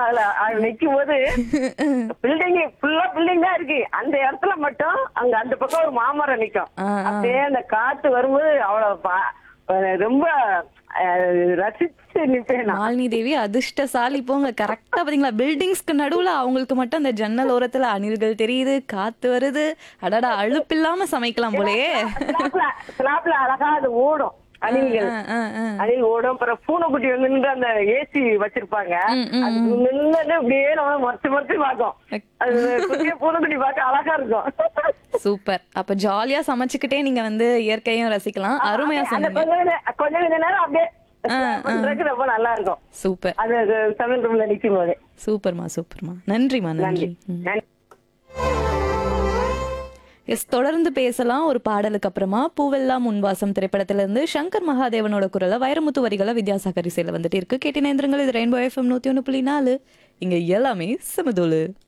அதுல அது நிக்கும் போது பில்டிங் ஃபுல்லா பில்டிங் தான் இருக்கு அந்த இடத்துல மட்டும் அங்க அந்த பக்கம் ஒரு மாமரம் நிக்கும் ஆ, ஆ. அப்படியே அந்த காத்து வரும்போது அவ்வளவு பா- அஹ் ரொம்ப அஹ், ரசிச்சு நிப்பேன் நான் மாலினி தேவி அதிர்ஷ்டசாலி போங்க கரெக்டா பாத்தீங்களா பில்டிங்ஸ்க்கு நடுவுல அவங்களுக்கு மட்டும் அந்த ஜன்னல் ஓரத்துல அணில்கள் தெரியுது காத்து வருது அடடா அழுப்பில்லாம சமைக்கலாம் போலயே ஸ்லாப்ல ஸ்லாப்ல அழகா அது ஓடும் அணில்கள் ஆ, ஆ, ஆ. அணில் ஓடும் அப்புறம் பூனைக்குட்டி வந்து நின்று அந்த ஏசி வச்சிருப்பாங்க ம், ம், அது நின்று அப்படியே நம்ம மறைச்சு மறைச்சு பார்க்கும் அது குட்டிய பூனைக்குட்டி பார்க்க அழகா இருக்கும் சூப்பர் அப்ப ஜாலியா சமைச்சுக்கிட்டே நீங்க வந்து இயற்கையும் ரசிக்கலாம் அருமையா அந்த சொன்னீங்க கொஞ்ச நேரம் கொஞ்ச கொஞ்ச நேரம் அப்படியே பண்றதுக்கு ரொம்ப நல்லா இருக்கும் சூப்பர் அது அது சமையல் ரூம்ல நிக்கும் போது சூப்பர்மா சூப்பர்மா நன்றிமா நன்றி ம். நன்றி எஸ் தொடர்ந்து பேசலாம் ஒரு பாடலுக்கு அப்புறமா பூவெல்லாம் முன்வாசம் திரைப்படத்திலிருந்து சங்கர் மகாதேவனோட குரலை வைரமுத்து வரிகளை வித்யாசாகர் இசையில வந்துட்டு இருக்கு கேட்டினேந்திரங்கள் இது ரெயின்போ எஃப்எம் நூத்தி ஒன்று புள்ளி நாலு இங்க எல்லாமே சமதோலு